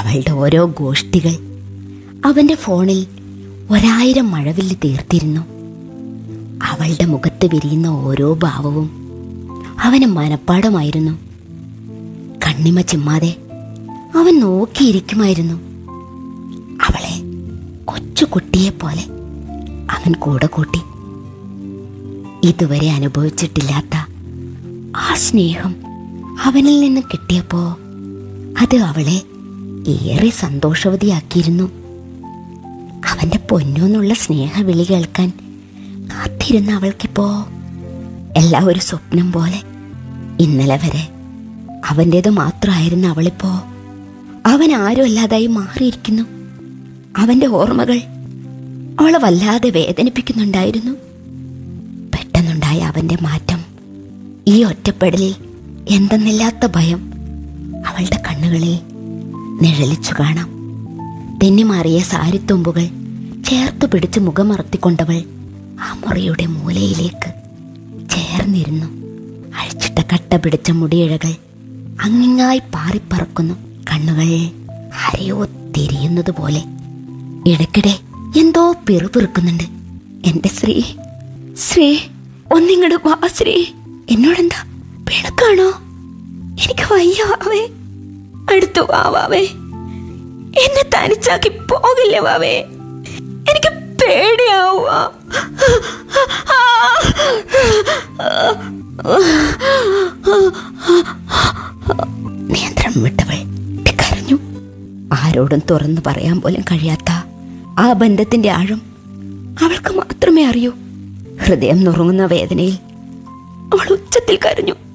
അവളുടെ ഓരോ ഗോഷ്ഠികൾ അവന്റെ ഫോണിൽ ഒരായിരം മഴവില്ല് തീർത്തിരുന്നു അവളുടെ മുഖത്ത് വിരിയുന്ന ഓരോ ഭാവവും അവന് മനപ്പാടമായിരുന്നു കണ്ണിമ ചിമ്മാതെ അവൻ നോക്കിയിരിക്കുമായിരുന്നു അവളെ കൊച്ചു കുട്ടിയെ പോലെ അവൻ കൂടെ കൂട്ടി ഇതുവരെ അനുഭവിച്ചിട്ടില്ലാത്ത ആ സ്നേഹം അവനിൽ നിന്ന് കിട്ടിയപ്പോ അത് അവളെ ഏറെ സന്തോഷവതിയാക്കിയിരുന്നു അവന്റെ പൊന്നൂന്നുള്ള സ്നേഹവിളി കേൾക്കാൻ കാത്തിരുന്ന അവൾക്കിപ്പോ എല്ലാം ഒരു സ്വപ്നം പോലെ ഇന്നലെ വരെ അവൻ്റേത് മാത്രമായിരുന്നു അവളിപ്പോ അവൻ ആരും അല്ലാതായി മാറിയിരിക്കുന്നു അവന്റെ ഓർമ്മകൾ അവളെ വല്ലാതെ വേദനിപ്പിക്കുന്നുണ്ടായിരുന്നു പെട്ടെന്നുണ്ടായ അവന്റെ മാറ്റം ഈ ഒറ്റപ്പെടലിൽ എന്തെന്നില്ലാത്ത ഭയം അവളുടെ കണ്ണുകളിൽ നിഴലിച്ചു കാണാം തെന്നിമാറിയ സാരിത്തുമ്പുകൾ ചേർത്തു പിടിച്ച് മുഖമറത്തിക്കൊണ്ടവൾ ആ മുറിയുടെ മൂലയിലേക്ക് ചേർന്നിരുന്നു അഴിച്ചിട്ട കട്ട പിടിച്ച മുടിയിഴകൾ അങ്ങിങ്ങായി പാറിപ്പറക്കുന്നു കണ്ണുകൾ ആരെയോ തിരിയുന്നത് പോലെ ഇടയ്ക്കിടെ എന്തോ പിറുപിറുക്കുന്നുണ്ട് എന്റെ ശ്രീ ശ്രീ ഒന്നിങ്ങട് വാ ശ്രീ എന്നോടെന്താ പിണക്കാണോ എനിക്ക് വയ്യ വാവേ അടുത്തു വാ വാവേ എന്നെ തനിച്ചാക്കി പോകില്ലേ വാവേ എനിക്ക് പേടിയാവുക നിയന്ത്രണം വിട്ടവൾ കരഞ്ഞു ആരോടും തുറന്നു പറയാൻ പോലും കഴിയാത്ത ആ ബന്ധത്തിന്റെ ആഴം അവൾക്ക് മാത്രമേ അറിയൂ ഹൃദയം നുറുങ്ങുന്ന വേദനയിൽ അവൾ ഉച്ചത്തിൽ കരഞ്ഞു